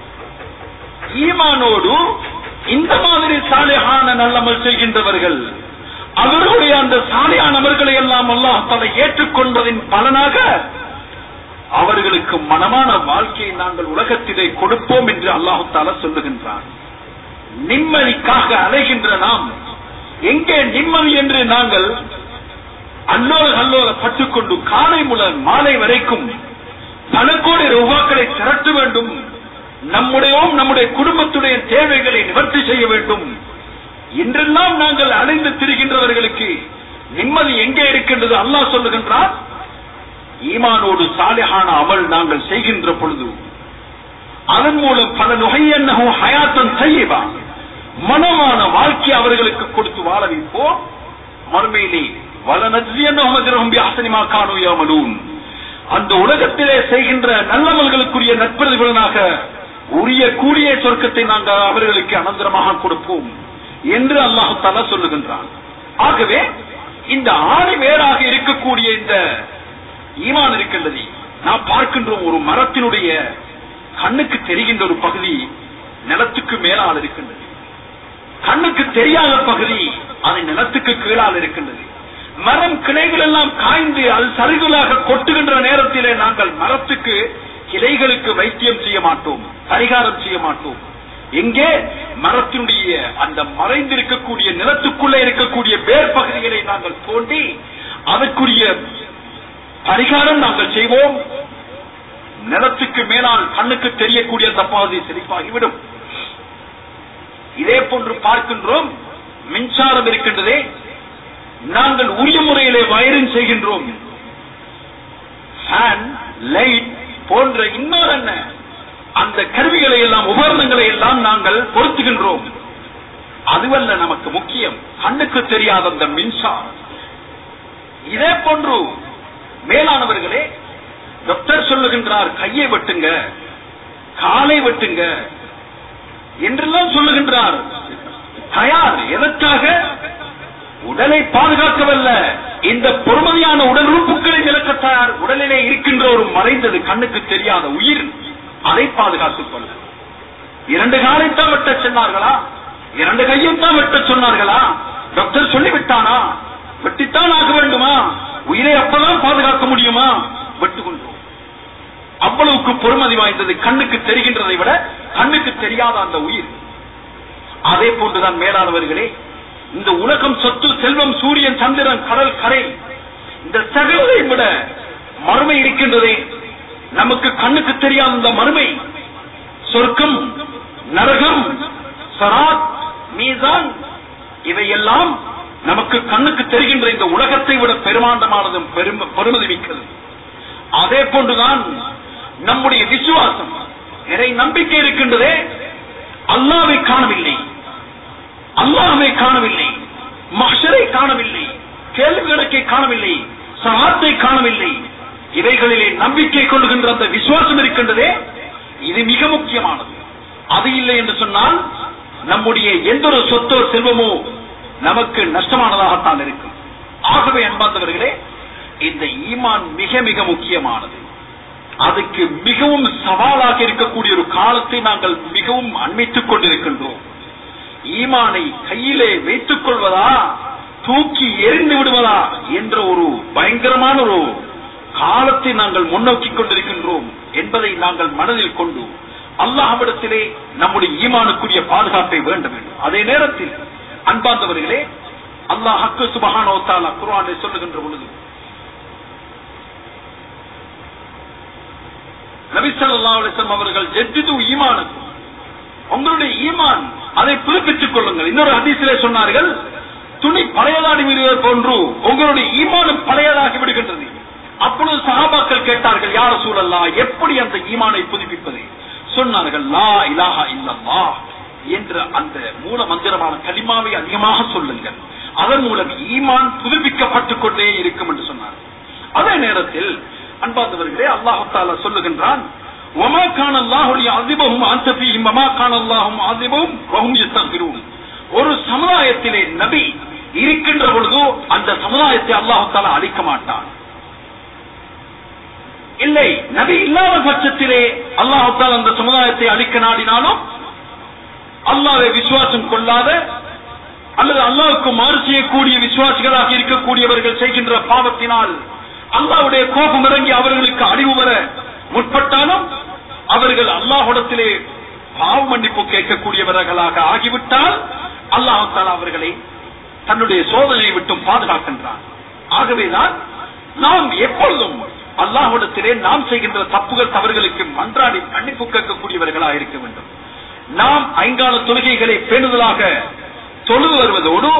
ஈமானோடு இந்த மாதிரி சாலையான நல்லமல் செய்கின்றவர்கள் அவர்களுடைய அந்த சாலையான அமல்களை எல்லாம் அல்லாஹ் தலை ஏற்றுக்கொண்டதின் பலனாக அவர்களுக்கு மனமான வாழ்க்கையை நாங்கள் உலகத்திலே கொடுப்போம் என்று அல்லாஹு தாலா சொல்லுகின்றான் நிம்மதிக்காக அலைகின்ற நாம் எங்கே நிம்மதி என்று நாங்கள் அல்லோல அல்லோல பட்டுக்கொண்டு காலை முதல் மாலை வரைக்கும் பல கோடி ரூபாக்களை திரட்ட வேண்டும் நம்முடையோம் நம்முடைய குடும்பத்துடைய தேவைகளை நிவர்த்தி செய்ய வேண்டும் என்றெல்லாம் நாங்கள் அலைந்து திரிகின்றவர்களுக்கு நிம்மதி எங்கே இருக்கின்றது அல்லாஹ் சொல்லுகின்றார் ஈமானோடு சாலிஹான அமல் நாங்கள் செய்கின்ற பொழுது அதன் மூலம் பல நுகையன்னகோ ஹயாத்தன் செய்யவா மனமான வாழ்க்கை அவர்களுக்கு கொடுத்து வாழ வைப்போம் மறுமையிலே வலனஜியன்னஹும் பிஹசனிமா கானு யாமலூன் அந்த உலகத்திலே செய்கின்ற நல்லவர்களுக்குரிய நற்பிரதிபலனாக உரிய கூடிய சொர்க்கத்தை நாங்கள் அவர்களுக்கு அனந்தரமாக கொடுப்போம் என்று அல்லாஹு தலா சொல்லுகின்றான் ஆகவே இந்த ஆணி வேறாக இருக்கக்கூடிய இந்த ஈமான் இருக்கின்றது நாம் பார்க்கின்றோம் ஒரு மரத்தினுடைய கண்ணுக்கு தெரிகின்ற ஒரு பகுதி நிலத்துக்கு மேலால் இருக்கின்றது கண்ணுக்கு தெரியாத பகுதி அது நிலத்துக்கு கீழால் இருக்கின்றது மரம் கிளைகள் எல்லாம் காய்ந்து அது சருகுலாக கொட்டுகின்ற நேரத்திலே நாங்கள் மரத்துக்கு கிளைகளுக்கு வைத்தியம் செய்ய மாட்டோம் பரிகாரம் செய்ய மாட்டோம் எங்கே மரத்தினுடைய அந்த மறைந்திருக்கக்கூடிய நிலத்துக்குள்ளே இருக்கக்கூடிய வேர் பகுதிகளை நாங்கள் தோண்டி அதற்குரிய பரிகாரம் நாங்கள் செய்வோம் நிலத்துக்கு மேலால் கண்ணுக்கு தெரியக்கூடிய அந்த பகுதி செழிப்பாகிவிடும் இதே போன்று பார்க்கின்றோம் மின்சாரம் இருக்கின்றதே நாங்கள் உரிய முறையிலே வயரிங் செய்கின்றோம் ஃபேன் லைட் போன்ற இன்னொரு என்ன அந்த கருவிகளை எல்லாம் உபகரணங்களை எல்லாம் நாங்கள் பொருத்துகின்றோம் அதுவல்ல நமக்கு முக்கியம் கண்ணுக்கு தெரியாத அந்த மின்சாரம் இதே போன்று மேலானவர்களே டாக்டர் சொல்லுகின்றார் கையை வெட்டுங்க காலை வெட்டுங்க என்றெல்லாம் சொல்லுகின்றார் தயார் எதற்காக உடலை பாதுகாக்கவல்ல இந்த பொறுமதியான உடல் உறுப்புகளை விளக்க தயார் உடலிலே இருக்கின்ற ஒரு மறைந்தது கண்ணுக்கு தெரியாத உயிர் அதை பாதுகாத்துக் கொள்ள இரண்டு காலைத்தான் வெட்ட சொன்னார்களா இரண்டு கையைத்தான் வெட்ட சொன்னார்களா டாக்டர் சொல்லிவிட்டானா வெட்டித்தான் ஆக வேண்டுமா உயிரை அப்பதான் பாதுகாக்க முடியுமா வெட்டு கொண்டோம் அவ்வளவுக்கு பொறுமதி வாய்ந்தது கண்ணுக்கு தெரிகின்றதை விட கண்ணுக்கு தெரியாத அந்த உயிர் அதே போன்றுதான் மேலானவர்களே இந்த உலகம் சொத்து செல்வம் சூரியன் சந்திரன் கடல் கரை இந்த சகலதை விட மறுமை இருக்கின்றதே நமக்கு கண்ணுக்கு தெரியாத இந்த மறுமை சொர்க்கம் நரகம் சராத் மீதான் இவையெல்லாம் நமக்கு கண்ணுக்கு தெரிகின்ற இந்த உலகத்தை விட பெருமாண்டமானதும் பெரும் பெருமதி மிக்கது அதே போன்றுதான் நம்முடைய விசுவாசம் இறை நம்பிக்கை இருக்கின்றதே அல்லாவை காணவில்லை அல்லாஹ்வை காணவில்லை மஹ்ஷரை காணவில்லை கேள்வி கணக்கை காணவில்லை சராத்தை காணவில்லை இவைகளிலே நம்பிக்கை கொள்கின்ற அந்த விசுவாசம் இருக்கின்றதே இது மிக முக்கியமானது அது இல்லை என்று சொன்னால் நம்முடைய எந்த ஒரு சொத்தோ செல்வமோ நமக்கு நஷ்டமானதாகத்தான் இருக்கும் ஆகவே அன்பார்ந்தவர்களே இந்த ஈமான் மிக மிக முக்கியமானது அதுக்கு மிகவும் சவாலாக இருக்கக்கூடிய ஒரு காலத்தை நாங்கள் மிகவும் அண்மித்துக் கொண்டிருக்கின்றோம் ஈமானை கையிலே வைத்துக் கொள்வதா தூக்கி எறிந்து விடுவதா என்ற ஒரு பயங்கரமான ஒரு காலத்தை நாங்கள் முன்னோக்கி கொண்டிருக்கின்றோம் என்பதை நாங்கள் மனதில் கொண்டு அல்லாஹ்விடத்திலே நம்முடைய ஈமானுக்குரிய பாதுகாப்பை வேண்ட வேண்டும் அதே நேரத்தில் அன்பார்ந்தவர்களே அல்லாஹ் ஹக்கு சுபஹானோ தாலா குர்ஆனை சொல்லுகின்ற பொழுது நபி ஸல்லல்லாஹு அலைஹி வஸல்லம் அவர்கள் ஜெத்திது ஈமானுக்கும் உங்களுடைய ஈமான் அதை புதுப்பித்துக் கொள்ளுங்கள் இன்னொரு ஹதீஸிலே சொன்னார்கள் துணி பழையதாடி விடுவது போன்று உங்களுடைய ஈமானும் பழையதாகி விடுகின்றது அப்பொழுது சஹாபாக்கள் கேட்டார்கள் யார சூழல்லா எப்படி அந்த ஈமானை புதுப்பிப்பது சொன்னார்கள் லா இலாஹா இல்லல்லா என்ற அந்த மூல மந்திரமான கலிமாவை அதிகமாக சொல்லுங்கள் அதன் மூலம் ஈமான் புதுப்பிக்கப்பட்டுக் கொண்டே இருக்கும் என்று சொன்னார் அதே நேரத்தில் அன்பார்ந்தவர்களே அல்லாஹு தாலா சொல்லுகின்றான் وما كان الله ليعذبهم وانت فيهم وما كان الله معذبهم وهم يستغفرون ஒரு சமுதாயத்திலே நபி இருக்கின்ற பொழுதோ அந்த சமுதாயத்தை அல்லாஹு தாலா அழிக்க மாட்டான் இல்லை நபி இல்லாத பட்சத்திலே அல்லாஹு தாலா அந்த சமுதாயத்தை அழிக்க நாடினாலும் அல்லாவை விசுவாசம் கொள்ளாத அல்லது அல்லாவுக்கு மாறு செய்யக்கூடிய விசுவாசிகளாக இருக்கக்கூடியவர்கள் செய்கின்ற பாவத்தினால் அல்லாவுடைய கோபம் இறங்கி அவர்களுக்கு அழிவு வர முற்பட்டாலும் அவர்கள் அல்லாஹுடத்திலே பாவ மன்னிப்பு கேட்கக்கூடியவர்களாக ஆகிவிட்டால் அல்லாஹால அவர்களை தன்னுடைய சோதனையை விட்டும் பாதுகாக்கின்றான் ஆகவேதான் நாம் எப்பொழுதும் அல்லாஹுடத்திலே நாம் செய்கின்ற தப்புகள் தவறுகளுக்கு மன்றாடி மன்னிப்பு கேட்கக்கூடியவர்களாக இருக்க வேண்டும் நாம் ஐங்கால தொழுகைகளை பேணுதலாக தொழுது வருவதோடு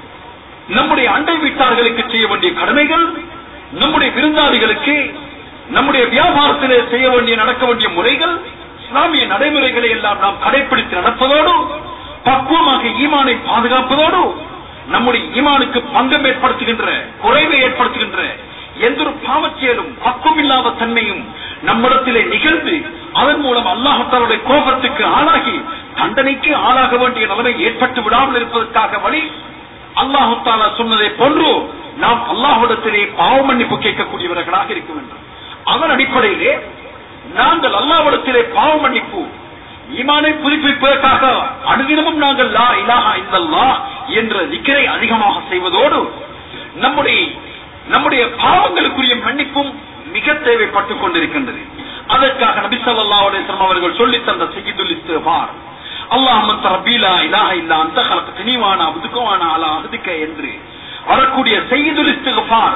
நம்முடைய அண்டை வீட்டார்களுக்கு செய்ய வேண்டிய கடமைகள் நம்முடைய விருந்தாளிகளுக்கு நம்முடைய வியாபாரத்திலே செய்ய வேண்டிய நடக்க வேண்டிய முறைகள் இஸ்லாமிய நடைமுறைகளை எல்லாம் நாம் கடைபிடித்து நடப்பதோடு பக்குவமாக ஈமானை பாதுகாப்பதோடு நம்முடைய ஈமானுக்கு பங்கம் ஏற்படுத்துகின்ற குறைவை ஏற்படுத்துகின்ற எந்த ஒரு பாவச்செயலும் பக்குவம் இல்லாத தன்மையும் நம்மிடத்திலே நிகழ்ந்து அதன் மூலம் அல்லாஹத்தாருடைய கோபத்துக்கு ஆளாகி தண்டனைக்கு ஆளாக வேண்டிய நிலைமை ஏற்பட்டு விடாமல் இருப்பதற்காக வழி அல்லாஹு தாலா சொன்னதை போன்று நாம் அல்லாஹுடத்திலே பாவ மன்னிப்பு கேட்கக்கூடியவர்களாக இருக்க வேண்டும் அதன் அடிப்படையிலே நாங்கள் அல்லாஹ்விடத்திலே பாவ மன்னிப்பு ஈமானை புதுப்பிப்பதற்காக அனுதினமும் நாங்கள் லா இலாஹா இல்லல்லா என்ற திக்கரை அதிகமாக செய்வதோடு நம்முடைய நம்முடைய பாவங்களுக்குரிய மன்னிப்பும் மிக தேவைப்பட்டுக் கொண்டிருக்கின்றது அதற்காக நபி ஸல்லல்லாஹு அலைஹி வஸல்லம் அவர்கள் சொல்லித் தந்த சய்யிதுல் இஸ்திஃபார் அல்லாஹும்ம அன்த ரப்பி லா இலாஹா இல்லா அன்த கலக்தனி வ அனா அப்துக வ அனா அலா அஹ்திக என்று வரக்கூடிய சய்யிதுல் இஸ்திஃபார்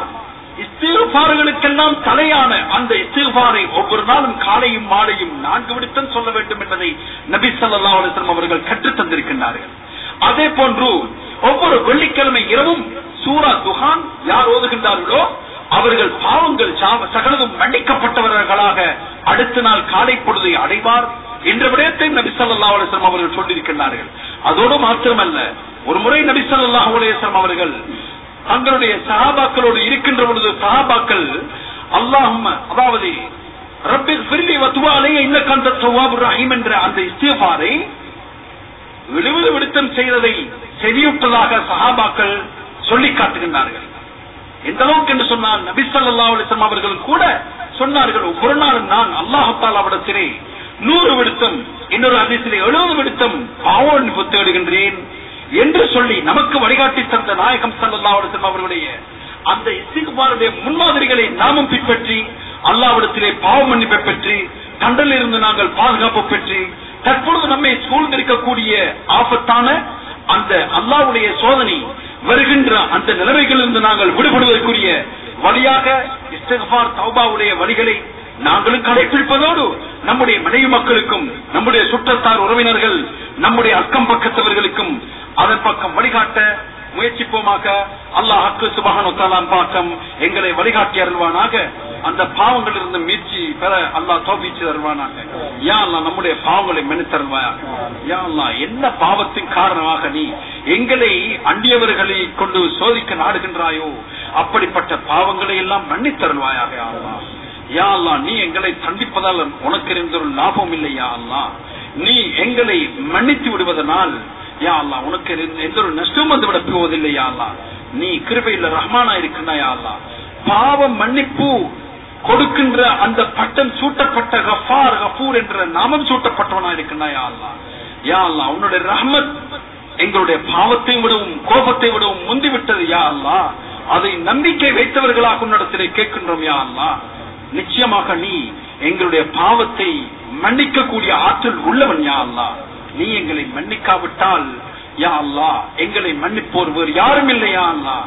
இஸ்திஃபார்களுக்கெல்லாம் தலையான அந்த இஸ்திஃபாரை ஒவ்வொரு நாளும் காலையும் மாலையும் நான்கு விடுத்தம் சொல்ல வேண்டும் என்பதை நபி ஸல்லல்லாஹு அலைஹி வஸல்லம் அவர்கள் கற்றுத் தந்திருக்கின்றார்கள் அதே போன்று ஒவ்வொரு வெள்ளிக்கிழமை இரவும் சூரா துஹான் யார் ஓதுகின்றார்களோ அவர்கள் பாவங்கள் சாவ- சகலதும் மன்னிக்கப்பட்டவர்களாக அடுத்த நாள் காலை பொழுதை அடைவார் என்ற விடயத்தை நபி ஸல்லல்லாஹு அலைஹி வஸல்லம் அவர்கள் சொல்லியிருக்கின்றார்கள் அதோடு மாத்திரமல்ல ஒரு முறை நபி ஸல்லல்லாஹு அலைஹி வஸல்லம் அவர்கள் தங்களுடைய சஹாபாக்களோடு இருக்கின்ற பொழுது சஹாபாக்கள் அல்லாஹும்ம அதாவது ரப்பி ஃபிர்லி வத்துவா அலைய இன்னக அந்த தவ்வாபுர் ரஹீம் என்ற அந்த இஸ்திஃபாரை எழுபது விடுத்தம் செய்ததை செவியுற்றதாக சஹாபாக்கள் சொல்லி காட்டுகின்றார்கள் எந்த அளவுக்கு என்று சொன்னால் நபி ஸல்லல்லாஹு அலைஹி வஸல்லம் அவர்கள் கூட சொன்னார்கள் ஒவ்வொரு நாளும் நான் அல்லாஹ் தாலாவிடத்திலே நூறு விடுத்தம் இன்னொரு அதிசயிலே எழுபது விடுத்தம் பாவன் தேடுகின்றேன் என்று சொல்லி நமக்கு வழிகாட்டி தந்த நாயகம் ஸல்லல்லாஹு அலைஹி வஸல்லம் அவர்களுடைய அந்த இஸ்திக்பாருடைய முன்மாதிரிகளை நாமும் பின்பற்றி அல்லாவிடத்திலே பாவ மன்னிப்பை பெற்று தண்டலில் இருந்து நாங்கள் பாதுகாப்பு பெற்று தற்பொழுது நம்மை சூழ்ந்திருக்கக்கூடிய ஆபத்தான அந்த அல்லாவுடைய சோதனை வருகின்ற அந்த நிலைமைகளிலிருந்து நாங்கள் விடுபடுவதற்குரிய வழியாக இஸ்திக்பார் தௌபாவுடைய வழிகளை நாங்களும் கடைபிடிப்பதோடு நம்முடைய மனைவி மக்களுக்கும் நம்முடைய சுற்றத்தார் உறவினர்கள் நம்முடைய அக்கம் பக்கத்தவர்களுக்கும் அதன் பக்கம் வழிகாட்ட முயற்சிப்போமாக அல்லாஹ் ஹக்கு சுபஹானு தஆலா பாக்கம் எங்களை வழிகாட்டி அருள்வானாக அந்த பாவங்கள் இருந்து மீட்சி பெற அல்லாஹ் தோப்பிச்சு தருவானாக யா அல்லாஹ் நம்முடைய பாவங்களை மன்னித்தருவாயாக யா அல்லாஹ் என்ன பாவத்தின் காரணமாக நீ எங்களை அண்டியவர்களை கொண்டு சோதிக்க நாடுகின்றாயோ அப்படிப்பட்ட பாவங்களை எல்லாம் மன்னித்தருவாயாக யா அல்லாஹ் யா அல்லாஹ் நீ எங்களை தண்டிப்பதால் உனக்கு இருந்த ஒரு லாபம் இல்லை யா அல்லாஹ் நீ எங்களை மன்னித்து விடுவதனால் யா அல்லாஹ் உனக்கு இருந்த எந்த ஒரு நஷ்டம் வந்து விட போவதில்லை யா அல்லாஹ் நீ கிருபையில் ரஹ்மானா இருக்கின்றா யா அல்லாஹ் பாவ மன்னிப்பு கொடுக்கின்ற அந்த பட்டம் சூட்டப்பட்ட கஃபார் கஃபூர் என்ற நாமம் சூட்டப்பட்டவனா இருக்கின்றா யா அல்லாஹ் யா அல்லாஹ் உன்னுடைய ரஹ்மத் எங்களுடைய பாவத்தை விடவும் கோபத்தை விடவும் முந்தி விட்டது யா அல்லாஹ் அதை நம்பிக்கை வைத்தவர்களாக உன்னிடத்திலே கேட்கின்றோம் யா அல்லாஹ் நிச்சயமாக நீ எங்களுடைய பாவத்தை மன்னிக்க கூடிய ஆற்றல் உள்ளவன் யா அல்லாஹ் நீ எங்களை மன்னிக்காவிட்டால் யா அல்லாஹ் எங்களை மன்னிப்போர் வேறு யாரும் இல்லை யா அல்லாஹ்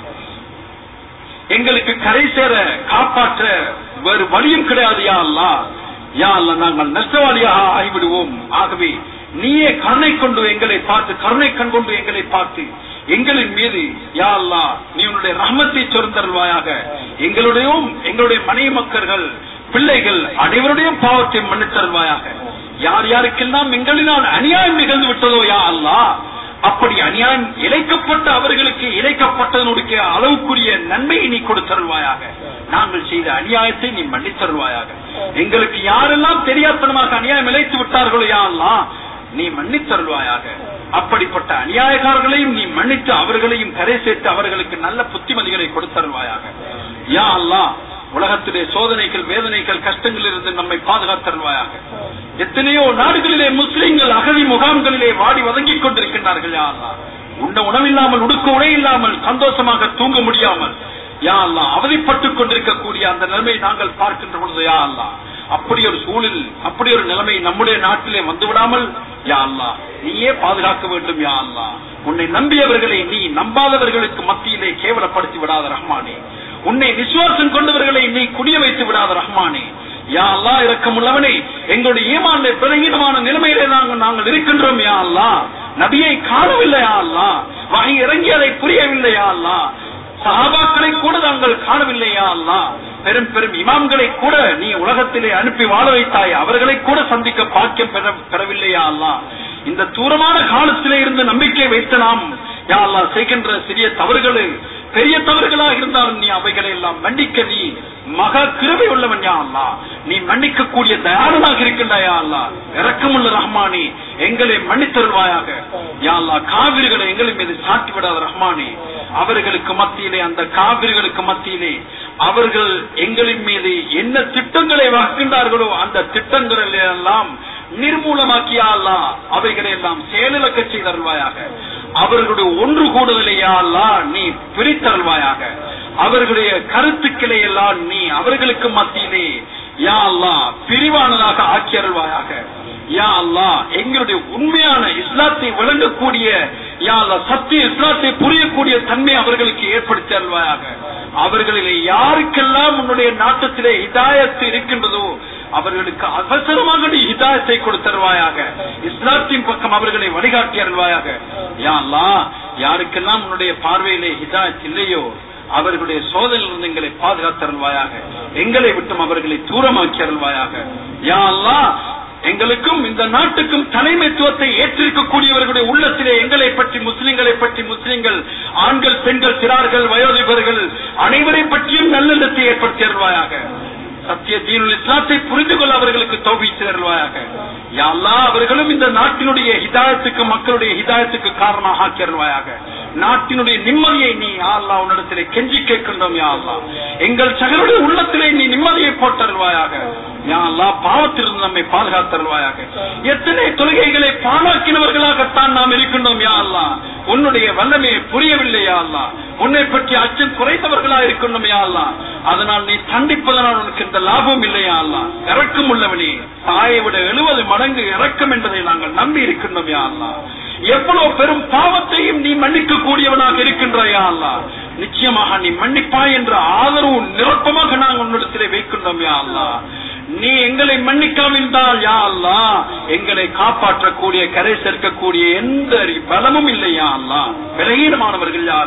எங்களுக்கு கரை சேர காப்பாற்ற வேறு வழியும் கிடையாது யா அல்லாஹ் யா அல்லாஹ் நாங்கள் நஷ்டவாளியாக ஆகிவிடுவோம் ஆகவே நீயே கருணை கொண்டு எங்களை பார்த்து கருணை கண் கொண்டு எங்களை பார்த்து எங்களின் மீது யா அல்லாஹ் நீ உன்னுடைய ரஹமத்தை சொருந்தருவாயாக எங்களுடையும் எங்களுடைய மனைவி மக்கள்கள் பிள்ளைகள் அனைவருடையும் பாவத்தை மன்னித்தருவாயாக யார் யாருக்கெல்லாம் எங்களினால் அநியாயம் நிகழ்ந்து விட்டதோ யா அல்லாஹ் அப்படி அநியாயம் இழைக்கப்பட்ட அவர்களுக்கு இழைக்கப்பட்டதனுடைய அளவுக்குரிய நன்மையை நீ கொடுத்தருவாயாக நாங்கள் செய்த அநியாயத்தை நீ மன்னித்தருவாயாக எங்களுக்கு யாரெல்லாம் தெரியாத்தனமாக அநியாயம் இழைத்து விட்டார்களோ யா அல்லாஹ் நீ மன்னித்தருள்வாயாக அப்படிப்பட்ட அநியாயக்காரர்களையும் நீ மன்னித்து அவர்களையும் கரை சேர்த்து அவர்களுக்கு நல்ல புத்திமதிகளை கொடுத்தருள்வாயாக யா அல்லாஹ் உலகத்திலே சோதனைகள் வேதனைகள் கஷ்டங்களில் இருந்து நம்மை பாதுகாத்தருள்வாயாக எத்தனையோ நாடுகளிலே முஸ்லிம்கள் அகதி முகாம்களிலே வாடி வதங்கிக் கொண்டிருக்கின்றார்கள் யா அல்லாஹ் உண்ண உணவில்லாமல் உடுக்க உடை இல்லாமல் சந்தோஷமாக தூங்க முடியாமல் யா அல்லாஹ் அவதிப்பட்டுக் கொண்டிருக்கக்கூடிய அந்த நிலைமை நாங்கள் பார்க்கின்ற பொழுது யா அல்லாஹ் அப்படி ஒரு சூழல் அப்படி ஒரு நிலைமை நம்முடைய நாட்டிலே வந்து விடாமல் யா அல்லாஹ் நீயே பாதுகாக்க வேண்டும் யா அல்லாஹ் உன்னை நம்பியவர்களை நீ நம்பாதவர்களுக்கு மத்தியிலே கேவலப்படுத்தி விடாத ரஹ்மானே உன்னை விசுவாசம் கொண்டவர்களை நீ குடிய வைத்து விடாத ரஹ்மானே யா அல்லா இரக்கமுள்ளவனே எங்களுடைய ஈமான்ல பலகீனமான நிலைமையிலே நாங்கள் நாங்கள் இருக்கின்றோம் யா அல்லா நபியை காணவில்லையா அல்லா வகை இறங்கியதை புரியவில்லையா அல்லா சஹாபாக்களை கூட நாங்கள் காணவில்லையா அல்லா பெரும் பெரும் இமாம்களை கூட நீ உலகத்திலே அனுப்பி வாழ வைத்தாய் அவர்களை கூட சந்திக்க பாக்கியம் பெற பெறவில்லையா அல்லா இந்த தூரமான காலத்திலே இருந்து நம்பிக்கை வைத்த நாம் யா அல்லா செய்கின்ற சிறிய தவறுகளை பெரிய தவறுகளாக இருந்தாலும் நீ அவைகளை எல்லாம் மன்னிக்க நீ மக கிருபை உள்ளவன் யா அல்லா நீ மன்னிக்க கூடிய தயாரனாக இருக்கின்றாயா அல்லா இறக்கமுள்ள ரஹ்மானி எங்களை மன்னித்தருள்வாயாக யா அல்லா காவிரிகளை எங்களின் மீது சாட்டி விடாத ரஹ்மானி அவர்களுக்கு மத்தியிலே அந்த காவிரிகளுக்கு மத்தியிலே அவர்கள் எங்களின் மீது என்ன திட்டங்களை வகுக்கின்றார்களோ அந்த திட்டங்களில் எல்லாம் நிர்மூலமாக்கியா அல்லா அவைகளை எல்லாம் செயலிழக்க செய்தருள்வாயாக அவர்களுடைய ஒன்று கூடுதலையா அல்லா நீ பிரித்தருள்வாயாக அவர்களுடைய கருத்துக்களை எல்லாம் நீ அவர்களுக்கு மத்தியிலே யா அல்லா பிரிவானதாக ஆக்கி அருள்வாயாக யா அல்லா எங்களுடைய உண்மையான இஸ்லாத்தை விளங்கக்கூடிய யா அல்லா சத்திய இஸ்லாத்தை புரியக்கூடிய தன்மை அவர்களுக்கு ஏற்படுத்தி அருள்வாயாக அவர்களிலே யாருக்கெல்லாம் உன்னுடைய நாட்டத்திலே இதாயத்து இருக்கின்றதோ அவர்களுக்கு அவசரமாக நீ ஹிதாயத்தை கொடுத்தருவாயாக இஸ்லாத்தின் பக்கம் அவர்களை வழிகாட்டி அருள்வாயாக யா அல்லாஹ் யாருக்கெல்லாம் உன்னுடைய பார்வையிலே ஹிதாயத் இல்லையோ அவர்களுடைய சோதனையிலிருந்து எங்களை பாதுகாத்தருள்வாயாக எங்களை விட்டும் அவர்களை தூரமாக்கி அருள்வாயாக யா அல்லாஹ் எங்களுக்கும் இந்த நாட்டுக்கும் தலைமைத்துவத்தை ஏற்றிருக்கக்கூடியவர்களுடைய உள்ளத்திலே எங்களை பற்றி முஸ்லிம்களை பற்றி முஸ்லிம்கள் ஆண்கள் பெண்கள் சிறார்கள் வயோதிபர்கள் அனைவரை பற்றியும் நல்லெண்ணத்தை ஏற்படுத்தி அருள்வாயாக சத்திய தீனுல் இஸ்லாத்தை புரிந்து கொள்ள அவர்களுக்கு தௌபித்து அருள்வாயாக யாழ்லா அவர்களும் இந்த நாட்டினுடைய ஹிதாயத்துக்கு மக்களுடைய ஹிதாயத்துக்கு காரணமாக ஆக்கி அருள்வாயாக நாட்டினுடைய நிம்மதியை நீ யாழ்லா உன்னிடத்திலே கெஞ்சி கேட்கின்றோம் யாழ்லா எங்கள் சகருடைய உள்ளத்திலே நீ நிம்மதியை போட்டருள்வாயாக யாழ்லா பாவத்திலிருந்து நம்மை பாதுகாத்தருள்வாயாக எத்தனை தொழுகைகளை பாழாக்கினவர்களாகத்தான் நாம் இருக்கின்றோம் யாழ்லா உன்னுடைய வல்லமையை புரியவில்லையா அல்லா உன்னை பற்றி அச்சம் குறைந்தவர்களா இருக்கணும் அல்லா அதனால் நீ தண்டிப்பதனால் உனக்கு இந்த லாபம் இல்லையா அல்லா இறக்கம் உள்ளவனே தாயை விட எழுபது மடங்கு இறக்கம் என்பதை நாங்கள் நம்பி இருக்கின்றோம் யா அல்லா எவ்வளவு பெரும் பாவத்தையும் நீ மன்னிக்க கூடியவனாக இருக்கின்றாயா அல்லா நிச்சயமாக நீ மன்னிப்பாய் என்ற ஆதரவு நிரப்பமாக நாங்கள் உன்னிடத்திலே வைக்கின்றோம் யா அல்லா நீ எங்களை மன்னிக்காவிட்டால் யா அல்லா எங்களை காப்பாற்றக்கூடிய கரை சேர்க்கக்கூடிய எந்த பலமும் இல்லையா அல்லா விலகீனமானவர்கள் யா அல்லா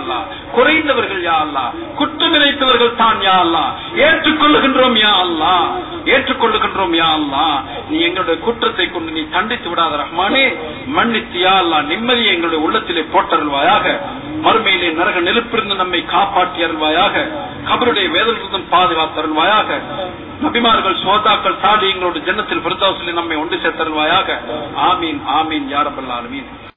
குறைந்தவர்கள் யா அல்லா குற்றம் இணைத்தவர்கள் தான் யா அல்லா ஏற்றுக்கொள்ளுகின்றோம் யா அல்லா ஏற்றுக்கொள்ளுகின்றோம் யா அல்லா நீ எங்களுடைய குற்றத்தை கொண்டு நீ தண்டித்து விடாத ரஹ்மானே மன்னித்து யா அல்லா நிம்மதியை எங்களுடைய உள்ளத்திலே போட்டருள்வாயாக மறுமையிலே நரக நெருப்பிருந்து நம்மை காப்பாற்றி அருள்வாயாக கபருடைய வேதனிலிருந்தும் பாதுகாத்தருள்வாயாக நபிமார்கள் சோதாக்கள் சாடி எங்களோட ஜன்னத்தில் பிரதாசிலே நம்மை ஒன்று சேர்த்தருள்வாயாக ஆமீன் ஆமீன் யாரபல் ஆலமீன்